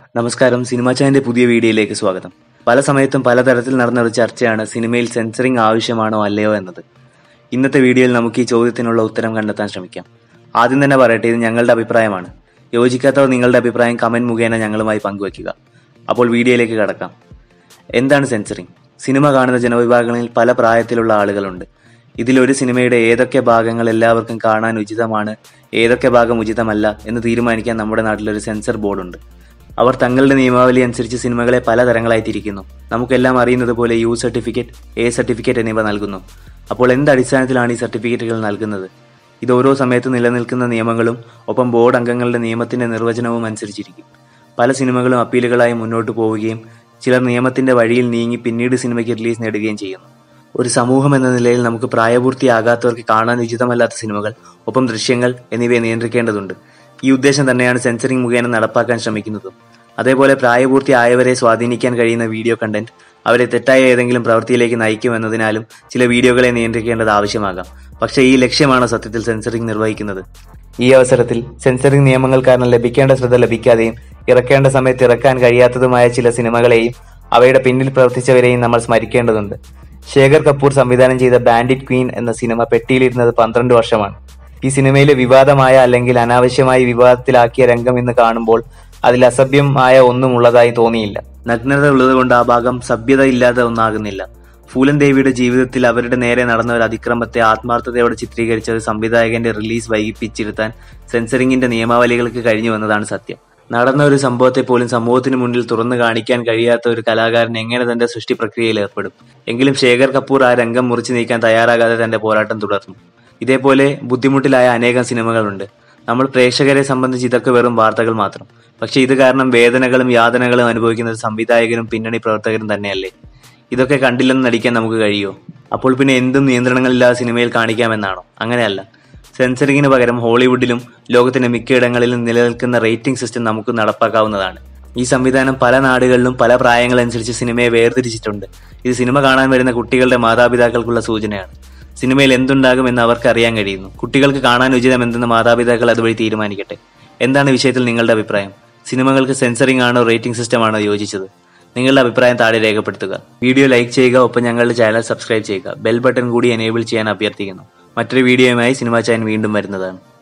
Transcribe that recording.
നമസ്കാരം സിനിമാ ചാനലിന്റെ പുതിയ വീഡിയോയിലേക്ക് സ്വാഗതം പല സമയത്തും പലതരത്തിൽ നടന്ന ഒരു ചർച്ചയാണ് സിനിമയിൽ സെൻസറിങ് ആവശ്യമാണോ അല്ലയോ എന്നത് ഇന്നത്തെ വീഡിയോയിൽ നമുക്ക് ഈ ചോദ്യത്തിനുള്ള ഉത്തരം കണ്ടെത്താൻ ശ്രമിക്കാം ആദ്യം തന്നെ പറയട്ടെ ഇത് ഞങ്ങളുടെ അഭിപ്രായമാണ് യോജിക്കാത്തവർ നിങ്ങളുടെ അഭിപ്രായം കമന്റ് മുഖേന ഞങ്ങളുമായി പങ്കുവയ്ക്കുക അപ്പോൾ വീഡിയോയിലേക്ക് കടക്കാം എന്താണ് സെൻസറിങ് സിനിമ കാണുന്ന ജനവിഭാഗങ്ങളിൽ പല പ്രായത്തിലുള്ള ആളുകളുണ്ട് ഇതിൽ ഒരു സിനിമയുടെ ഏതൊക്കെ ഭാഗങ്ങൾ എല്ലാവർക്കും കാണാൻ ഉചിതമാണ് ഏതൊക്കെ ഭാഗം ഉചിതമല്ല എന്ന് തീരുമാനിക്കാൻ നമ്മുടെ നാട്ടിലൊരു സെൻസർ ബോർഡുണ്ട് അവർ തങ്ങളുടെ നിയമാവലി അനുസരിച്ച് സിനിമകളെ പല തരങ്ങളായി തിരിക്കുന്നു നമുക്കെല്ലാം അറിയുന്നത് പോലെ യു സർട്ടിഫിക്കറ്റ് എ സർട്ടിഫിക്കറ്റ് എന്നിവ നൽകുന്നു അപ്പോൾ എന്ത് അടിസ്ഥാനത്തിലാണ് ഈ സർട്ടിഫിക്കറ്റുകൾ നൽകുന്നത് ഇത് ഓരോ സമയത്ത് നിലനിൽക്കുന്ന നിയമങ്ങളും ഒപ്പം ബോർഡ് അംഗങ്ങളുടെ നിയമത്തിന്റെ നിർവചനവും അനുസരിച്ചിരിക്കും പല സിനിമകളും അപ്പീലുകളായി മുന്നോട്ട് പോവുകയും ചിലർ നിയമത്തിന്റെ വഴിയിൽ നീങ്ങി പിന്നീട് സിനിമയ്ക്ക് റിലീസ് നേടുകയും ചെയ്യുന്നു ഒരു സമൂഹം എന്ന നിലയിൽ നമുക്ക് പ്രായപൂർത്തിയാകാത്തവർക്ക് കാണാൻ ഉചിതമല്ലാത്ത സിനിമകൾ ഒപ്പം ദൃശ്യങ്ങൾ എന്നിവയെ നിയന്ത്രിക്കേണ്ടതുണ്ട് ഈ ഉദ്ദേശം തന്നെയാണ് സെൻസറിംഗ് മുഖേന നടപ്പാക്കാൻ ശ്രമിക്കുന്നതും അതേപോലെ പ്രായപൂർത്തിയായവരെ സ്വാധീനിക്കാൻ കഴിയുന്ന വീഡിയോ കണ്ടന്റ് അവരെ തെറ്റായ ഏതെങ്കിലും പ്രവൃത്തിയിലേക്ക് നയിക്കുമെന്നതിനാലും ചില വീഡിയോകളെ നിയന്ത്രിക്കേണ്ടത് ആവശ്യമാകാം പക്ഷേ ഈ ലക്ഷ്യമാണ് സത്യത്തിൽ സെൻസറിംഗ് നിർവഹിക്കുന്നത് ഈ അവസരത്തിൽ സെൻസറിംഗ് നിയമങ്ങൾ കാരണം ലഭിക്കേണ്ട ശ്രദ്ധ ലഭിക്കാതെയും ഇറക്കേണ്ട സമയത്ത് ഇറക്കാൻ കഴിയാത്തതുമായ ചില സിനിമകളെയും അവയുടെ പിന്നിൽ പ്രവർത്തിച്ചവരെയും നമ്മൾ സ്മരിക്കേണ്ടതുണ്ട് ശേഖർ കപൂർ സംവിധാനം ചെയ്ത ബാൻഡിറ്റ് ക്വീൻ എന്ന സിനിമ പെട്ടിയിലിരുന്നത് പന്ത്രണ്ട് വർഷമാണ് ഈ സിനിമയിലെ വിവാദമായ അല്ലെങ്കിൽ അനാവശ്യമായി വിവാദത്തിലാക്കിയ രംഗം ഇന്ന് കാണുമ്പോൾ അതിൽ അസഭ്യമായ ഒന്നും ഉള്ളതായി തോന്നിയില്ല നഗ്നത ഉള്ളതുകൊണ്ട് ആ ഭാഗം സഭ്യത ഇല്ലാതെ ഒന്നാകുന്നില്ല ഫൂലൻ ദേവിയുടെ ജീവിതത്തിൽ അവരുടെ നേരെ നടന്ന ഒരു അതിക്രമത്തെ ആത്മാർത്ഥതയോടെ ചിത്രീകരിച്ച ഒരു സംവിധായകന്റെ റിലീസ് വൈകിപ്പിച്ചിരുത്താൻ സെൻസറിംഗിന്റെ നിയമാവലികൾക്ക് കഴിഞ്ഞു എന്നതാണ് സത്യം നടന്ന ഒരു സംഭവത്തെ പോലും സമൂഹത്തിന് മുന്നിൽ തുറന്നു കാണിക്കാൻ കഴിയാത്ത ഒരു കലാകാരൻ എങ്ങനെ തന്റെ സൃഷ്ടി പ്രക്രിയയിൽ ഏർപ്പെടും എങ്കിലും ശേഖർ കപൂർ ആ രംഗം മുറിച്ചു നീക്കാൻ തയ്യാറാകാതെ തന്റെ പോരാട്ടം തുടർന്നു ഇതേപോലെ ബുദ്ധിമുട്ടിലായ അനേകം സിനിമകളുണ്ട് നമ്മൾ പ്രേക്ഷകരെ സംബന്ധിച്ച് ഇതൊക്കെ വെറും വാർത്തകൾ മാത്രം പക്ഷെ ഇത് കാരണം വേദനകളും യാതനകളും അനുഭവിക്കുന്നത് സംവിധായകരും പിന്നണി പ്രവർത്തകരും തന്നെയല്ലേ ഇതൊക്കെ കണ്ടില്ലെന്ന് നടിക്കാൻ നമുക്ക് കഴിയുമോ അപ്പോൾ പിന്നെ എന്തും നിയന്ത്രണങ്ങളില്ലാതെ സിനിമയിൽ കാണിക്കാമെന്നാണോ അങ്ങനെയല്ല സെൻസറിങ്ങിന് പകരം ഹോളിവുഡിലും ലോകത്തിന്റെ മിക്കയിടങ്ങളിലും നിലനിൽക്കുന്ന റേറ്റിംഗ് സിസ്റ്റം നമുക്ക് നടപ്പാക്കാവുന്നതാണ് ഈ സംവിധാനം പല നാടുകളിലും പല പ്രായങ്ങളനുസരിച്ച് സിനിമയെ വേർതിരിച്ചിട്ടുണ്ട് ഇത് സിനിമ കാണാൻ വരുന്ന കുട്ടികളുടെ മാതാപിതാക്കൾക്കുള്ള സൂചനയാണ് സിനിമയിൽ എന്തുണ്ടാകും എന്ന് അവർക്ക് അറിയാൻ കഴിയുന്നു കുട്ടികൾക്ക് കാണാൻ ഉചിതം എന്തെന്ന് മാതാപിതാക്കൾ അതുവഴി തീരുമാനിക്കട്ടെ എന്താണ് വിഷയത്തിൽ നിങ്ങളുടെ അഭിപ്രായം സിനിമകൾക്ക് സെൻസറിംഗ് ആണോ റേറ്റിംഗ് സിസ്റ്റം ആണോ യോജിച്ചത് നിങ്ങളുടെ അഭിപ്രായം താഴെ രേഖപ്പെടുത്തുക വീഡിയോ ലൈക്ക് ചെയ്യുക ഒപ്പം ഞങ്ങളുടെ ചാനൽ സബ്സ്ക്രൈബ് ചെയ്യുക ബെൽ ബട്ടൺ കൂടി എനേബിൾ ചെയ്യാൻ അഭ്യർത്ഥിക്കുന്നു മറ്റൊരു വീഡിയോയുമായി സിനിമാ ചാനൽ വീണ്ടും വരുന്നതാണ്